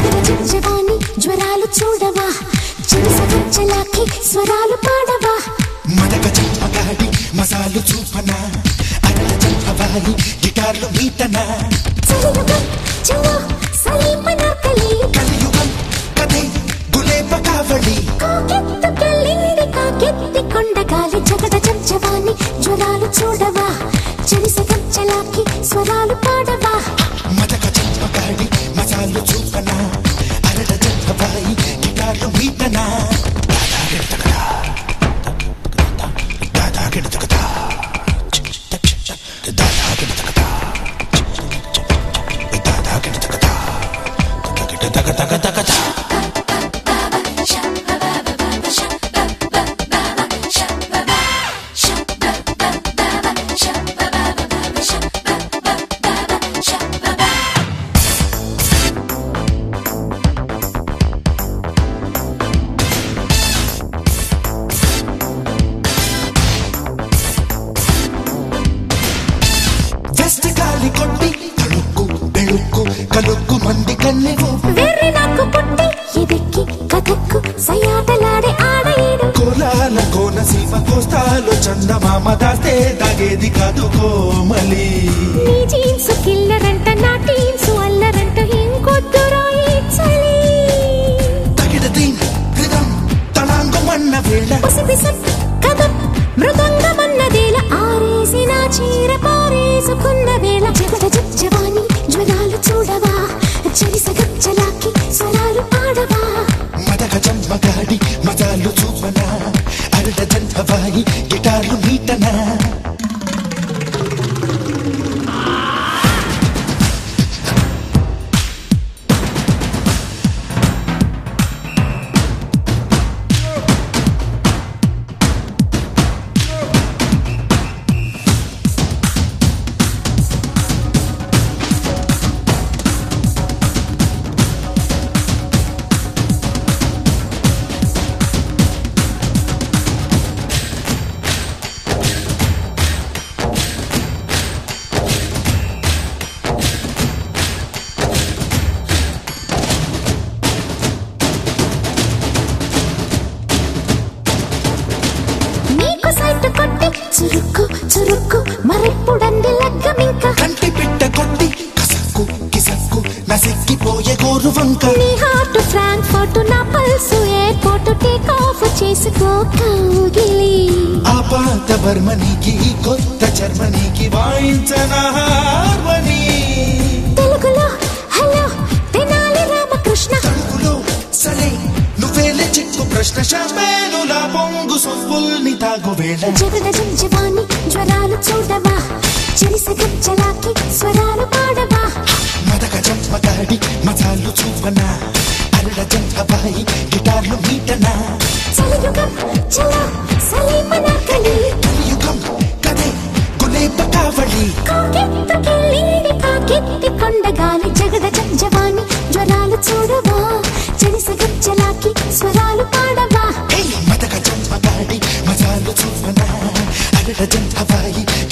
జగజవాణి జ్వరాలు చూడవా చిరుసగచ్చలాకి స్వరాలు పాడవా మదక చంపగాడి మసాలు చూపన అరల చంపవాలి గిటార్లు మీటన చలియుగం చలో సలీమనాకలి కలియుగం కథే గులేబ కావళి కాకెత్తుకెళ్ళింది కాకెత్తి కొండగాలి జగడ జంజవాణి జ్వరాలు చూడవా చిరుసగచ్చలాకి స్వరాలు పాడవా మదక చంపగాడి మసాలు చూపన అరల చంపవాలి గిటార్లు మీటన వెస్ట్ గాలి కొట్టి తళుక్కు బెళుక్కు కలుక్కు మంది కన్నెవు వెర్రి నాకు పుట్టి ఎదెక్కి కథక్కు సయాటలాడే ఆడేడు కోలాల కోనసీమ కోస్తాలు చందమామ దాస్తే దాగేది కాదు కోమలి నీ జీన్స్ కిల్లరంట నా టీన్స్ అల్లరంట ఇంకొద్దురా ఈ చలి తగిడ దీన్ హృదం తళాంగమన్న వేళ పసిపిసం కథం మృదంగమన్నదేల ఆరేసిన చీర పారేసుకున్న వేళ జగడ జవాని జ్వరాలు చూడవా చెరిసగచ్చలాకి స్వరాలు పాడవా మదక చంపగాడి మజాలు చూపన అరట జంపవాయి గిటార్లు మీటనా నీకు సైట్ కొట్టి చురుక్కు చురుక్కు మరెప్పుడంది లగ్గమింకా కంటి పిట్ట కొట్టి కసక్కు కిసక్కు నసెక్కిపోయే గోరు వంక నీ హార్ట్ ఫ్రాంక్ఫర్ట్ నా పల్సు ఎయిర్పోర్ట్ టేక్ ఆఫ్ చేసుకో కౌగిలి ఆ పాత బర్మనికి కొత్త జర్మనీకి వాయించన హార్మనీ తెలుగులో హలో తెనాలి రామకృష్ణ తణుకులో సరే నువ్వేలే చిక్కు ప్రశ్న షాంపేనులా పొంగు సొప్పుల్ని తాగు వేళ జగడ జంజవాణి జ్వరాలు చూడవా చెరిసగచ్చలాకి స్వరాలు పాడవా మదక చంపగాడి మజాలు చూపన అరడ చంపబాయి గిటార్లు మీటనా చలియుగం చలో సలీమనాకలి కలియుగం కదే గులేబ కావళి కాకెత్తుకెళ్ళింది కాకెత్తి కొండగాలి జగడ జంజవాణి జ్వరాలు చూడవా చెరిసగచ్చలాకి స్వరాలు పాడవా ఏయ్ మదక చంపగాడి మజాలు చూపన అరడ చంపబాయి